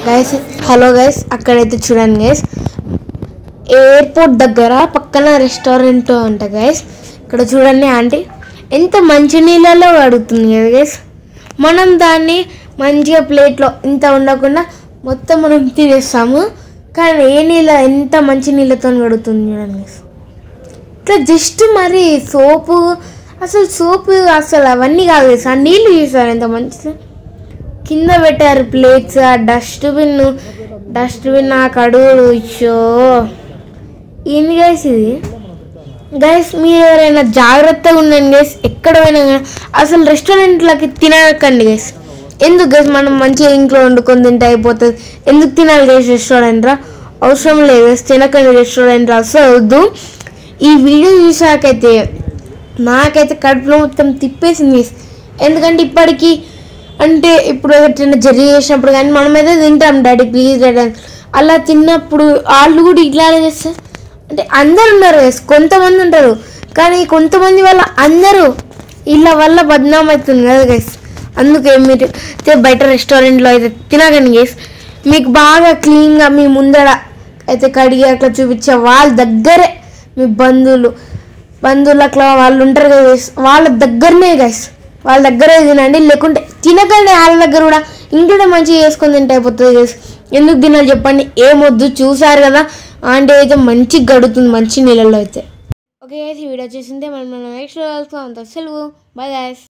Guys hello guys అక్కడైతే చూడండి guys airport దగ్గర పక్కన రెస్టారెంట్ అంట గైస్ ఇక్కడ చూడండి ఆంటీ ఎంత మంచి నీళ్ళలో కడుగుతుంది కదా గైస్ మనం దాన్ని మంచిగా ప్లేట్లో ఇంత ఉండకుండా మొత్తం మనం తినేస్తాము కానీ ఏ నీళ్ళ ఎంత మంచి నీళ్ళతో కడుగుతుంది చూడండి గైస్ ఇట్లా జస్ట్ మరి సోపు అసలు సోపు అసలు అవన్నీ కాదు గైస్ ఆ నీళ్ళు చూసారు ఎంత మంచిది కింద పెట్టారు ప్లేట్స్ ఆ డస్ట్బిన్ డస్ట్బిన్ ఆ కడుగుడు ఇచ్చో ఏంది గైస్ ఇది గైస్ మీరు ఎవరైనా జాగ్రత్తగా ఉండండి గైస్ ఎక్కడ పోయినా కానీ అసలు రెస్టారెంట్లకి తినకండి గైస్ ఎందుకు గైస్ మనం మంచిగా ఇంట్లో వండుకొని తింటే అయిపోతుంది ఎందుకు తినాలి గైస్ రెస్టారెంట్ రా అవసరం లేదు గైస్ తినకండి రెస్టారెంట్ అసలు వద్దు ఈ వీడియో చూసాకైతే నాకైతే కడుపులో మొత్తం తిప్పేసింది guys. ఎందుకంటే ఇప్పటికీ అంటే ఇప్పుడు ఎక్కడైనా జర్నీ చేసినప్పుడు కానీ మనం అయితే తింటాం డాడీ ప్లీజ్ డాడీ అని. అలా తిన్నప్పుడు వాళ్ళు కూడా ఇట్లానే చేస్తారు అంటే అందరు ఉన్నారు guys. కొంతమంది ఉంటారు కానీ కొంతమంది వల్ల అందరూ వీళ్ళ వల్ల బద్నాం అవుతుంది కదా గైస్ అందుకే మీరు అయితే బయట రెస్టారెంట్లో అయితే తినకండి గైస్ మీకు బాగా క్లీన్గా మీ ముందర అయితే కడిగి అట్లా చూపించే వాళ్ళ దగ్గరే మీ బంధువులు బంధువులు అట్లా వాళ్ళు ఉంటారు కదా guys. వాళ్ళ దగ్గరనే గైస్ వాళ్ళ దగ్గరే తినండి లేకుంటే తినకండి వాళ్ళ దగ్గర కూడా ఇంట్లోనే మంచిగా చేసుకొని తింటే అయిపోతుంది గైస్ ఎందుకు తినాలి చెప్పండి ఏమొద్దు చూసారు కదా ఆంటీ అయితే మంచిగా గడుతుంది మంచి నీళ్ళల్లో అయితే ఓకే గైస్ ఈ వీడియో చూసింటే మనం నెక్స్ట్ అంత సెలవు బాయ్ గైస్